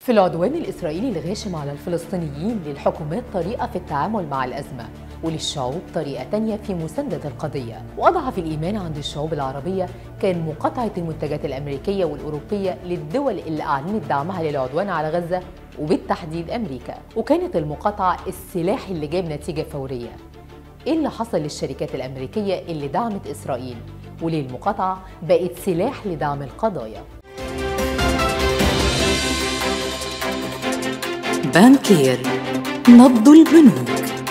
في العدوان الإسرائيلي الغاشم على الفلسطينيين للحكومات طريقة في التعامل مع الأزمة وللشعوب طريقة تانية في مساندة القضية وأضعف الإيمان عند الشعوب العربية كان مقاطعة المنتجات الأمريكية والأوروبية للدول اللي أعلنت دعمها للعدوان على غزة وبالتحديد أمريكا وكانت المقاطعة السلاح اللي جاب نتيجة فورية إيه اللي حصل للشركات الأمريكية اللي دعمت إسرائيل وليه المقاطعة بقت سلاح لدعم القضايا بانكير نبض البنوك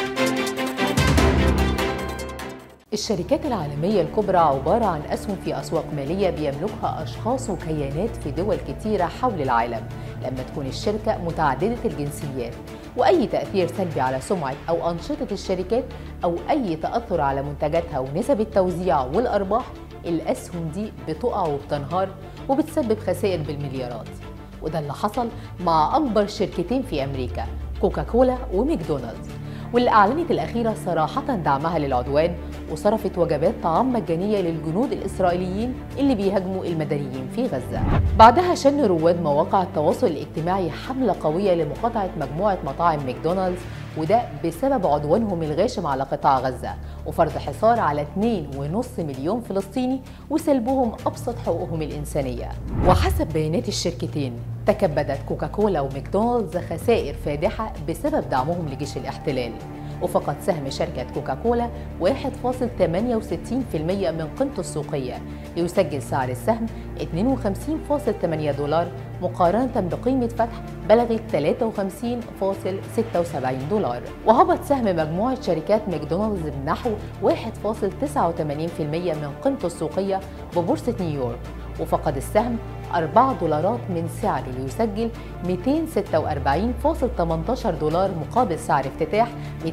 الشركات العالمية الكبرى عبارة عن أسهم في أسواق مالية بيملكها أشخاص وكيانات في دول كتيرة حول العالم لما تكون الشركة متعددة الجنسيات وأي تأثير سلبي على سمعة أو أنشطة الشركات أو أي تأثر على منتجاتها ونسب التوزيع والأرباح الأسهم دي بتقع وبتنهار وبتسبب خسائر بالمليارات وده اللي حصل مع أكبر شركتين في أمريكا كوكاكولا وماكدونالدز واللي أعلنت الأخيرة صراحة دعمها للعدوان وصرفت وجبات طعام مجانية للجنود الإسرائيليين اللي بيهاجموا المدنيين في غزة بعدها شن رواد مواقع التواصل الاجتماعي حملة قوية لمقاطعة مجموعة مطاعم ماكدونالدز وده بسبب عدوانهم الغاشم على قطاع غزة وفرض حصار على 2.5 مليون فلسطيني وسلبهم أبسط حقوقهم الإنسانية وحسب بيانات الشركتين تكبدت كوكاكولا وماكدونالدز خسائر فادحة بسبب دعمهم لجيش الاحتلال وفقد سهم شركة كوكاكولا 1.68% من قيمته السوقية ليسجل سعر السهم 52.8 دولار مقارنة بقيمة فتح بلغت 53.76 دولار وهبط سهم مجموعة شركات ماكدونالدز بنحو 1.89% من قيمته السوقية ببورصة نيويورك وفقد السهم 4 دولارات من سعره ليسجل 246.18 دولار مقابل سعر افتتاح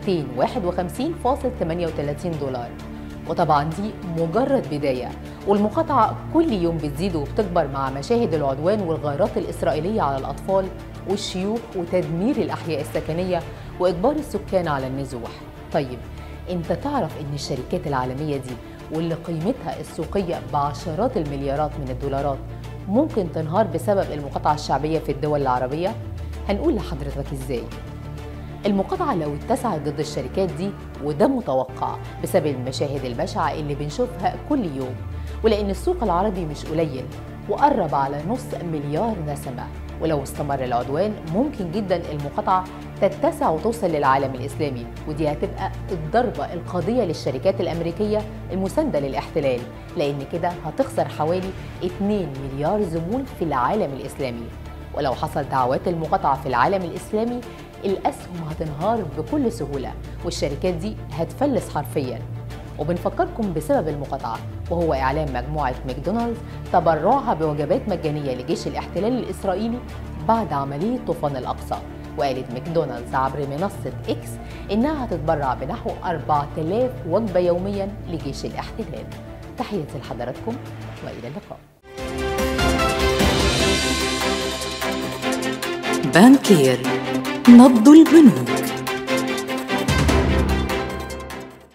251.38 دولار وطبعا دي مجرد بداية والمقاطعة كل يوم بتزيد وبتكبر مع مشاهد العدوان والغارات الإسرائيلية على الأطفال والشيوخ وتدمير الأحياء السكنية وإجبار السكان على النزوح طيب انت تعرف ان الشركات العالمية دي واللي قيمتها السوقية بعشرات المليارات من الدولارات ممكن تنهار بسبب المقاطعة الشعبية في الدول العربية؟ هنقول لحضرتك ازاي المقاطعة لو اتسعت ضد الشركات دي وده متوقع بسبب المشاهد البشعة اللي بنشوفها كل يوم ولأن السوق العربي مش قليل وقرب على نص مليار نسمة ولو استمر العدوان ممكن جدا المقاطعة تتسع وتوصل للعالم الإسلامي ودي هتبقى الضربة القاضية للشركات الأمريكية المساندة للاحتلال لأن كده هتخسر حوالي 2 مليار زبون في العالم الإسلامي ولو حصل دعوات المقاطعة في العالم الإسلامي الأسهم هتنهار بكل سهولة والشركات دي هتفلس حرفياً وبنفكركم بسبب المقاطعة وهو إعلان مجموعة ماكدونالدز تبرعها بوجبات مجانية لجيش الاحتلال الإسرائيلي بعد عملية طوفان الأقصى وقالت ماكدونالدز عبر منصة إكس إنها هتتبرع بنحو 4000 وجبة يوميا لجيش الاحتلال تحياتي لحضراتكم وإلى اللقاء بانكير نبض البنوك